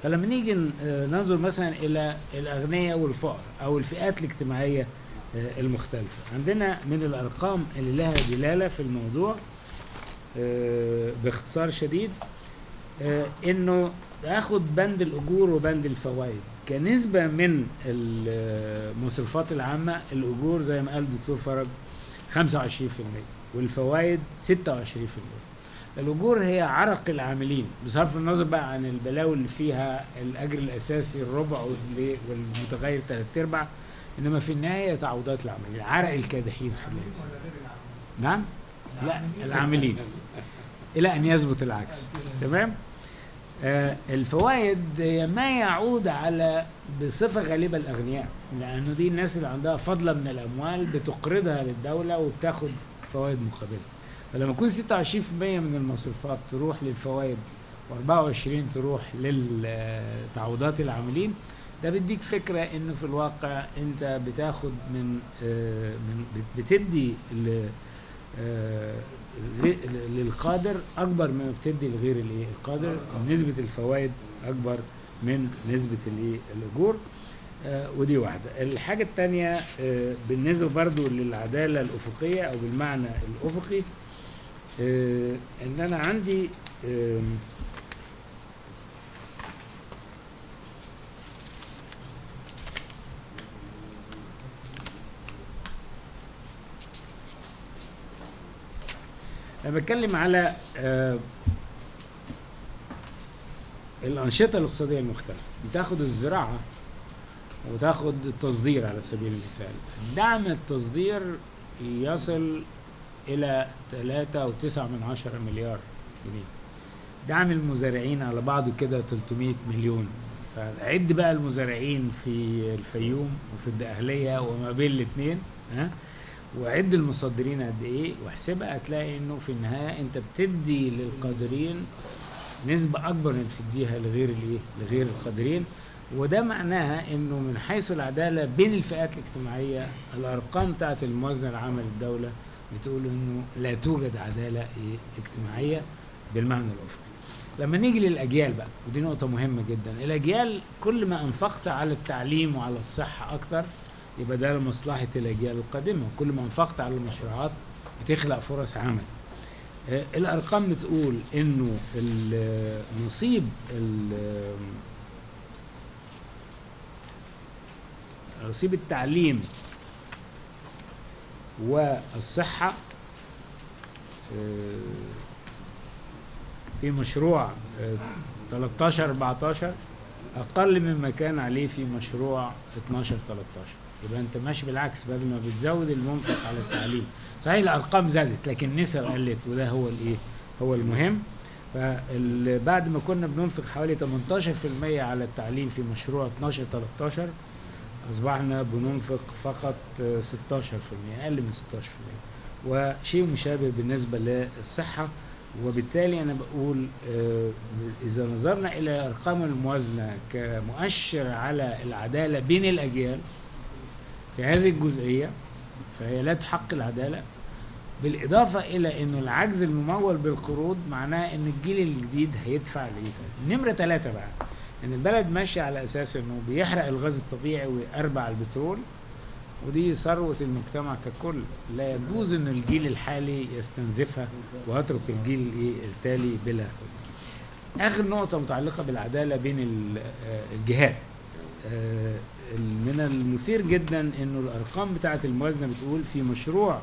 فلما نيجي ن- آه، ننظر مثلا الى الاغنياء والفقراء او الفئات الاجتماعيه آه، المختلفه عندنا من الارقام اللي لها دلاله في الموضوع آه، باختصار شديد آه، انه اخد بند الاجور وبند الفوائد كنسبه من المصروفات العامه الاجور زي ما قال الدكتور فرج 25% والفوائد 26% الاجور هي عرق العاملين بصرف النظر بقى عن البلاوي اللي فيها الاجر الاساسي الربع واللي- والمتغير ثلاث ارباع انما في النهايه تعويضات العاملين عرق الكادحين خلينا نسميه. نعم لا العاملين الى ان يثبت العكس تمام آه الفوائد هي ما يعود على بصفه غالبه الاغنياء لانه دي الناس اللي عندها فضله من الاموال بتقرضها للدوله وبتاخد فوائد مقابلها فلما يكون 26% من المصروفات تروح للفوائد و24 تروح للتعويضات العاملين ده بيديك فكره انه في الواقع انت بتاخد من آه، من بت- بتدي ل- آه، غي- للقادر اكبر مما بتدي لغير الايه القادر نسبه الفوائد اكبر من نسبه الايه الاجور آه، ودي واحده الحاجه الثانيه بالنسبه برضو للعداله الافقيه او بالمعنى الافقي آه، ان انا عندي آم، انا بتكلم على آه، الانشطه الاقتصاديه المختلفه بتاخد الزراعه وتاخد التصدير على سبيل المثال دعم التصدير يصل الى 3.9 من عشرة مليار جنيه دعم المزارعين على بعضه كده 300 مليون فعد بقى المزارعين في الفيوم وفي الدقهلية وما بين الاثنين ها وعد المصدرين قد ايه واحسبها هتلاقي انه في النهايه انت بتدي للقادرين نسبه اكبر من بتديها لغير الايه لغير القادرين وده معناها انه من حيث العداله بين الفئات الاجتماعيه الارقام بتاعت الموازنه العامه للدوله بتقول انه لا توجد عداله إيه اجتماعيه بالمعنى الافقي لما نيجي للاجيال بقى ودي نقطه مهمه جدا الاجيال كل ما انفقت على التعليم وعلى الصحه اكتر يبقى ده لمصلحه الاجيال القادمه كل ما انفقت على المشروعات بتخلق فرص عمل آه، الارقام بتقول انه ال- نصيب ال- نصيب التعليم والصحه آه، في مشروع آه، 13 14 اقل مما كان عليه في مشروع 12 13 يبقى انت ماشي بالعكس بدل ما بتزود المنفق على التعليم صحيح الارقام زادت لكن النسب قلت وده هو الايه هو المهم فبعد ما كنا بننفق حوالي 18% على التعليم في مشروع 12 13 اصبحنا بننفق فقط آه، 16% اقل من 16% وشيء مشابه بالنسبه للصحه وبالتالي انا بقول آه، اذا نظرنا الى ارقام الموازنه كمؤشر على العداله بين الاجيال في هذه الجزئيه فهي لا تحقق العداله بالاضافه الى انه العجز الممول بالقروض معناه ان الجيل الجديد هيدفع ليه نمره ثلاثه بقى ان البلد ماشيه على اساس انه بيحرق الغاز الطبيعي ويربع البترول ودي ثروة المجتمع ككل لا يجوز ان الجيل الحالي يستنزفها ويترك الجيل الإيه التالي بلا حل. اخر نقطة متعلقة بالعدالة بين ال- آه، الجهات آه، من المثير جدا انه الارقام بتاعة الموازنة بتقول في مشروع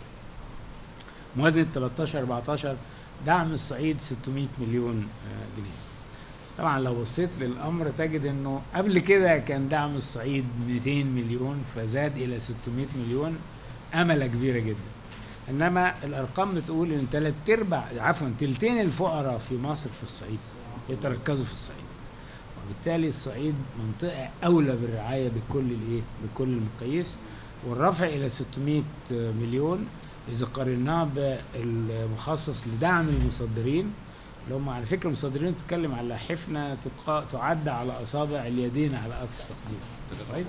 موازنة 13 14 دعم الصعيد 600 مليون آه، جنيه طبعا لو بصيت للامر تجد انه قبل كده كان دعم الصعيد 200 مليون فزاد الى 600 مليون امله كبيره جدا انما الارقام بتقول ان ثلاث ارباع عفوا تلتين الفقراء في مصر في الصعيد يتركزوا في الصعيد وبالتالي الصعيد منطقه اولى بالرعايه بكل الايه بكل المقاييس والرفع الى 600 مليون اذا قارناه بالمخصص لدعم المصدرين اللي هم على فكره المصدرين بتتكلم على حفنه تبقى تعد على اصابع اليدين على اقصى تقدير كويس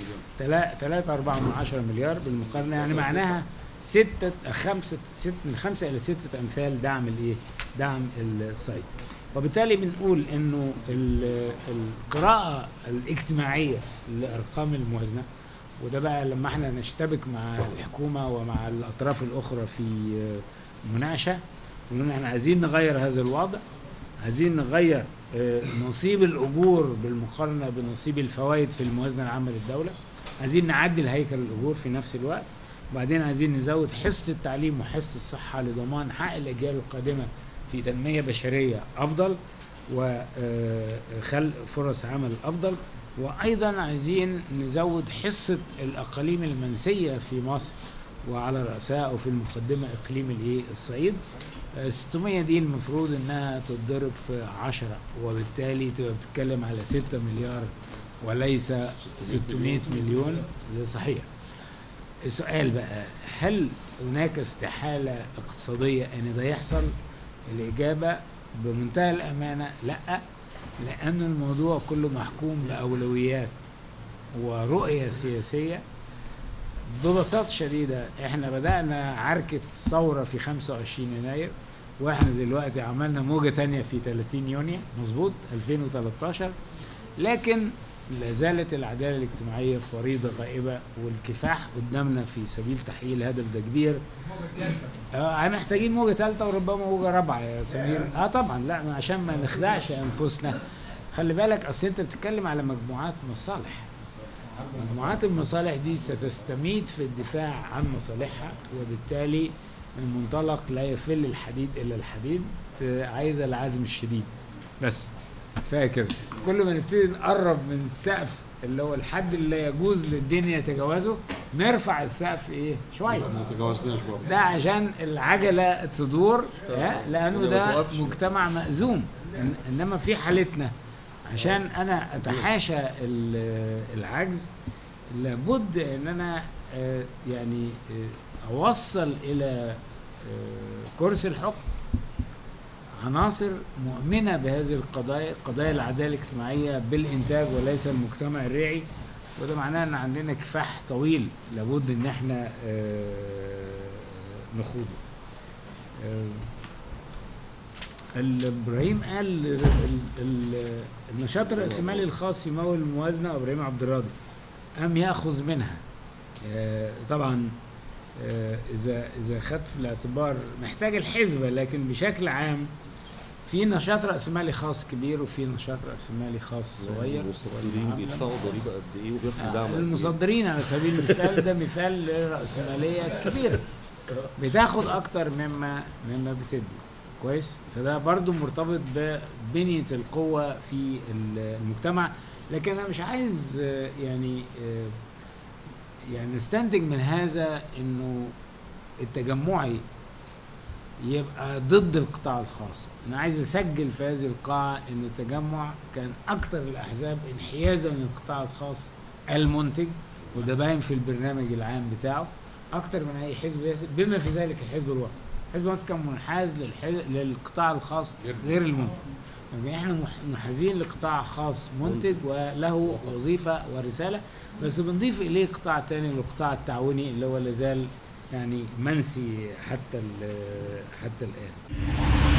3 4 من 10 مليار بالمقارنه يعني معناها ستة خمسة ست من خمسة إلى ستة أمثال دعم الإيه؟ دعم الصعيد. وبالتالي بنقول انه ال- القراءة الاجتماعية لأرقام الموازنة وده بقى لما احنا نشتبك مع الحكومة ومع الأطراف الأخرى في آه، مناقشة ونقول احنا عايزين نغير هذا الوضع عايزين نغير آه، نصيب الأجور بالمقارنة بنصيب الفوائد في الموازنة العامة للدولة عايزين نعدل هيكل الأجور في نفس الوقت وبعدين عايزين نزود حصة التعليم وحصة الصحة لضمان حق الأجيال القادمة في تنمية بشرية أفضل وخلق فرص عمل أفضل وأيضا عايزين نزود حصة الأقاليم المنسية في مصر وعلى رأسها أو في المقدمة إقليم الإيه الصعيد آه، 600 دي المفروض إنها تتضرب في 10 وبالتالي تبقى بتتكلم على 6 مليار وليس 600 مليون ده صحيح السؤال بقى هل هناك استحالة اقتصادية ان ده يحصل الإجابة بمنتهى الأمانة لا لأن الموضوع كله محكوم بأولويات ورؤية سياسية ببساطة شديدة احنا بدأنا عركة ثورة في 25 يناير واحنا دلوقتي عملنا موجة تانية في 30 يونيو مظبوط 2013 لكن لا زالت العدالة الاجتماعية فريضة غائبة والكفاح قدامنا في سبيل تحقيق الهدف ده كبير آه محتاجين موجة ثالثة وربما موجة رابعة يا سمير اه طبعا لا ما عشان ما نخدعش انفسنا خلي بالك اصل انت بتتكلم على مجموعات مصالح مجموعات المصالح دي ستستميت في الدفاع عن مصالحها وبالتالي من منطلق لا يفل الحديد الا الحديد آه، عايزه العزم الشديد بس فاكر كل ما نبتدي نقرب من السقف اللي هو الحد اللي لا يجوز للدنيا يتجاوزه نرفع السقف ايه شويه ما تجاوزناش برضه ده عشان العجله تدور ها، لانه ما ده توقفش. مجتمع مأزوم إن- انما في حالتنا عشان انا اتحاشى ال- العجز لابد ان انا آه، يعني آه، اوصل الى آه، كرسي الحكم عناصر مؤمنة بهذه القضايا قضايا العدالة الاجتماعية بالإنتاج وليس المجتمع الريعي وده معناه ان عندنا كفاح طويل لابد ان احنا آه، نخوضه آه، ال- ابراهيم قال ال- ال- النشاط الرأسمالي الخاص يمول الموازنة ابراهيم عبد الراضي أم يأخذ منها آه، طبعا آه، إذا إذا خدت في الاعتبار محتاج الحسبة لكن بشكل عام في نشاط رأسمالي خاص كبير وفي نشاط رأسمالي خاص صغير المصدرين والمعاملة- بيدفعوا ضريبه قد ايه وبياخدوا دعم قد إيه؟ المصدرين على سبيل المثال ده مثال للرأسمالية كبيرة بتاخد أكتر مما مما بتدي كويس فده برضو مرتبط ببنية القوة في المجتمع لكن أنا مش عايز آه، يعني آه، يعني نستنتج من هذا إنه التجمعي يبقى ضد القطاع الخاص انا عايز اسجل في هذه القاعه ان التجمع كان اكثر الاحزاب انحيازا للقطاع الخاص المنتج وده باين في البرنامج العام بتاعه اكثر من اي حزب ياسر بما في ذلك الحزب الوطني الحزب الوطني كان منحاز للح- للقطاع الخاص غير المنتج يعني احنا مح- منحازين لقطاع خاص منتج وله وظيفه ورساله بس بنضيف اليه قطاع تاني القطاع التعاوني اللي هو لازال يعني منسي حتى ال- حتى الان